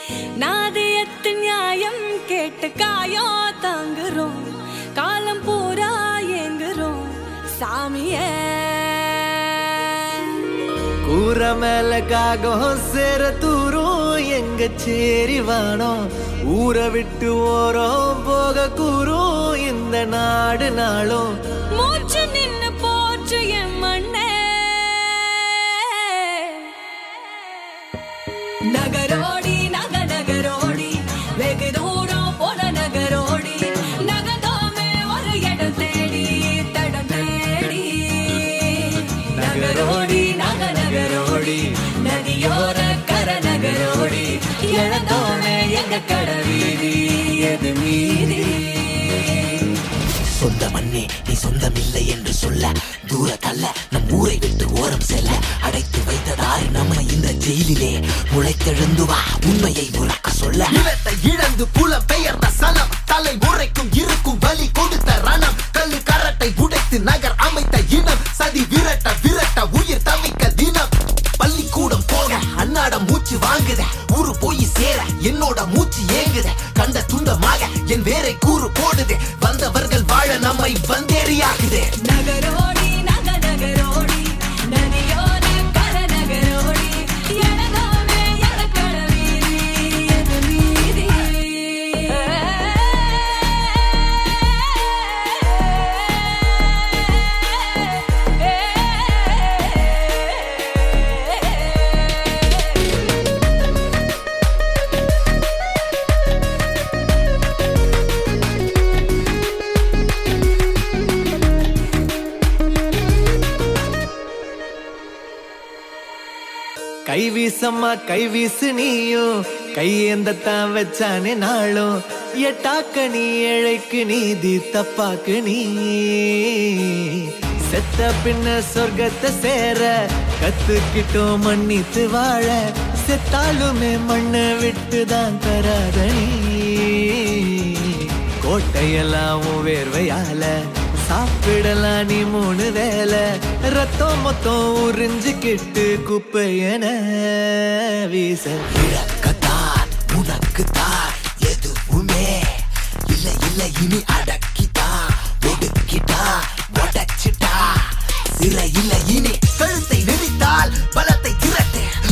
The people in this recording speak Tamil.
நாதியத்து நியாயம் கேட்டு காயோ தாங்குறோம் காலம் பூரா ஏங்குறோம் சாமியே கூற மேல காகம் சேர தூரும் எங்க சேரி வானம் ஊரை விட்டு ஓரம் போக கூறும் இந்த நாடு நாளும் மூச்சு நின்னு போச்சு என் மண்ணே நகரோடி நக நகரோடி வெகு தூரம் போன நகரோடி நகதோமே ஒரு இடம் தேடி தடம் தேடி நகரோடி நக நகரோடி நதியோர கர நகரோடி இழந்தோமே எங்க கடவீதி எது மீதி சொந்த மண்ணே நீ சொந்தமில்லை என்று சொல்ல தூர தள்ள நம் ஊரை விட்டு ஓரம் செல்ல அடைத்து வைத்ததாய் நம்ம இந்த ஜெயிலிலே முளைத்தெழுந்து வா உண்மையை உறக்க சொல்ல இனத்தை இழந்து புல பெயர்ந்த சனம் தலைமுறைக்கும் இருக்கும் வலி கொடுத்த ரணம் கல்லு கரட்டை உடைத்து நகர் அமைத்த இனம் சதி விரட்ட விரட்ட உயிர் தவிக்க தினம் பள்ளிக்கூடம் போக அன்னாடம் மூச்சு வாங்குத ஊரு போய் சேர என்னோட மூச்சு ஏங்குத கண்ட துண்டமாக என் வேரை கூறு போடுது வந்தவர்கள் வாழ நம்மை வந்தேறியாக்குது நகரோடி நக நகரோடி நதியோர கர நகரோடி எனதோமே எனக்கட வீதி எது மீதி கை வீசம்மா கை வீசு நீயும் கையேந்தத்தான் வச்சானே நாளும் எட்டாக்க நீ ஏழைக்கு நீதி தப்பாக்கு நீ செத்த பின்ன சொர்க்கத்தை சேர கத்துக்கிட்டோம் மன்னித்து வாழ செத்தாலுமே மண்ணை விட்டு தான் தராத நீ கோட்டையெல்லாம் உன் வேர்வையால சாப்பிடலாம் நீ மூணு வேலை ரத்தம் மொத்தம் உறிஞ்சுக்கிட்டு குப்பையன வீச இழக்கத்தான் உனக்குத்தான் எதுவுமே இல்ல இல்ல இனி அடக்கிட்டா ஒடுக்கிட்டா உடைச்சிட்டா சிறை இல்ல இனி கழுத்தை நெறித்தால் பலத்தை திரட்டு